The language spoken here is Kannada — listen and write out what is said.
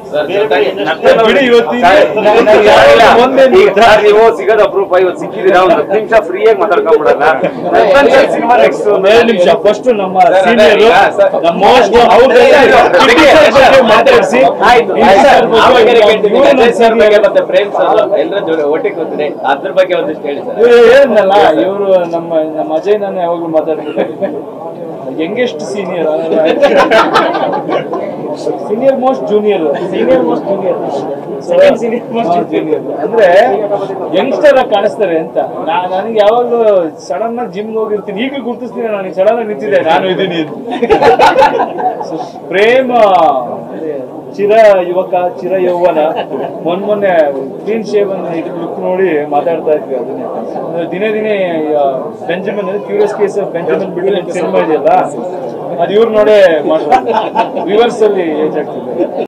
ಬಿಡಿ ಇವತ್ತಿಗೆ ನಾನು- ನಾನು ಯಾರಿಲ್ಲ. ಒಂದೇ ಈಗ ಸರ್ ನೀವು ಸಿಗೋದು ಅಪರೂಪ ಇವತ್ತು ಸಿಕ್ಕಿದ್ದೀರಾ ಒಂದು ಹತ್ತು ನಿಮಿಷ ಫ್ರೀಯಾಗಿ ಮಾತಾಡ್ಕೊಂಡ್ಬಿಡಲ್ಲ ಸಿನಿಮಾ ನೆಕ್ಸ್ಟ್ ಎರಡು ನಿಮಿಷ ಫಸ್ಟ್ ನಮ್ಮ ಸರ್, ಅದೇ ಸೀನಿಯರ್ ಈಗ ಸರ್- ನಮ್ಮ ಮೋಸ್ಟ್ ಅವ್ರ ಮಾತಾಡಿಸಿ ಆಯ್ತು ಇನ್ ಸರ್ ಬಗ್ಗೆ ಆಮೇಲೆ ಕೇಳ್ತೀನಿ. ಇವ್ರು ನಮ್ಮ ಅಜಯ್ ಸರ್ ಬಗ್ಗೆ senior. ಮತ್ತೆ ಪ್ರೇಮ್ ಸರ್ ಎಲ್ಲರ ಜೊತೆ ಒಟ್ಟಿಗೆ ಕೂತಿದೆ ಅದ್ರ ಬಗ್ಗೆ ಒಂದಿಷ್ಟು ಹೇಳಿ ಸರ್ ಇವ್ರು ಏನಲ್ಲ ಇವರು ನಮ್ಮ ನಮ್ಮ ಅಜಯ್ ನಾನು ಯಾವಾಗಲೂ ಮಾತಾಡ್ತಿದ್ದೆ youngest senior senior most junior senior most junior second senior most junior ಅಂದ್ರೆ ಯಂಗ್ಸ್ಟರ್ ಆಗಿ ಕಾಣಿಸ್ತಾರೆ ಅಂತ ನಾ- ನನಗೆ ಯಾವಾಗಲೂ ಸಡನ್ ಆಗಿ ಜಿಮ್ ಹೋಗಿರ್ತೀನಿ ಈಗಲೂ ಗುರ್ತಿಸ್ತೀನಿ ನನಗೆ ಸಡನ್ ಆಗಿ ನಿಂತಿದೆ ನಾನು ಇದ್ದೀನಿ ಅಂತ. So, ಪ್ರೇಮ ಅದೇ, ಚಿರ ಯುವಕ ಚಿರ ಯೌವನ ಮೊನ್ನೆ ಮೊನ್ನೆ ಕ್ಲೀನ್ ಶೇವ್ ಅನ್ನ ಇದು ಲುಕ್ ನೋಡಿ ಮಾತಾಡ್ತಾ ಇದ್ವಿ ಅದನ್ನೇ ಅಂದ್ರೆ ದಿನೇ ದಿನೇ ಬೆಂಜಮಿನ್ ಕ್ಯೂರಿಯಸ್ ಕೇಸ್ ಬೆಂಜಮಿನ್ ಬಿಟ್ಟು ಸಿನಿಮಾ ಇದೆಯಲ್ಲ ಅದು ಇವ್ರು ನೋಡೇ ಮಾಡ್ತಾರೆ ವಿವರ್ಸ್ ಅಲ್ಲಿ ಏಜ್ ಆಗ್ತಿದೆ